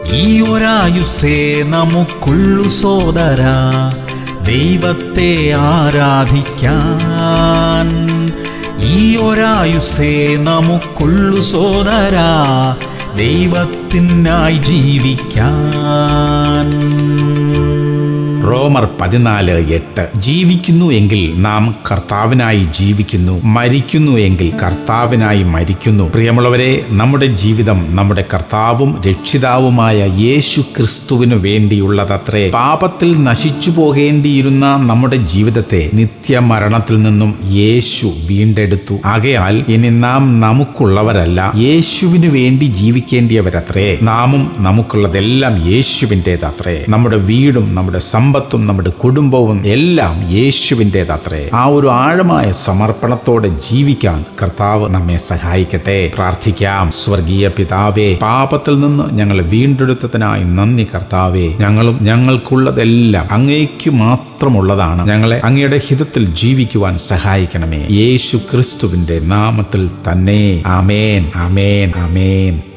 ഈ ഒരായുസേ നമുക്കുള്ളു സോദര ദൈവത്തെ ആരാധിക്കാൻ ഈ ഒരായുസേ നമുക്കുള്ളു സോദര ദൈവത്തിനായി ജീവിക്കാൻ റോമർ പതിനാല് എട്ട് ജീവിക്കുന്നു എങ്കിൽ നാം കർത്താവിനായി ജീവിക്കുന്നു മരിക്കുന്നു എങ്കിൽ കർത്താവിനായി മരിക്കുന്നു പ്രിയമുള്ളവരെ നമ്മുടെ ജീവിതം നമ്മുടെ കർത്താവും രക്ഷിതാവുമായ യേശു ക്രിസ്തുവിനു വേണ്ടിയുള്ളതത്രേ പാപത്തിൽ നശിച്ചു പോകേണ്ടിയിരുന്ന നമ്മുടെ ജീവിതത്തെ നിത്യമരണത്തിൽ നിന്നും യേശു വീണ്ടെടുത്തു ആകയാൽ ഇനി നാം നമുക്കുള്ളവരല്ല യേശുവിനു വേണ്ടി ജീവിക്കേണ്ടിയവരത്രേ നാമും നമുക്കുള്ളതെല്ലാം യേശുവിൻ്റെതത്രേ നമ്മുടെ വീടും നമ്മുടെ സമ്പത്തും നമ്മുടെ കുടുംബവും എല്ലാം യേശുവിൻ്റെതത്രേ ആ ഒരു ആഴമായ സമർപ്പണത്തോടെ ജീവിക്കാൻ കർത്താവ് നമ്മെ സഹായിക്കട്ടെ പ്രാർത്ഥിക്കാം സ്വർഗീയ പിതാവേ പാപത്തിൽ നിന്ന് ഞങ്ങളെ വീണ്ടെടുത്തതിനായി നന്ദി കർത്താവേ ഞങ്ങളും ഞങ്ങൾക്കുള്ളതെല്ലാം അങ്ങേക്ക് മാത്രമുള്ളതാണ് ഞങ്ങളെ അങ്ങയുടെ ഹിതത്തിൽ ജീവിക്കുവാൻ സഹായിക്കണമേ യേശു ക്രിസ്തുവിന്റെ നാമത്തിൽ തന്നെ ആമേൻ ആമേൻ ആമേൻ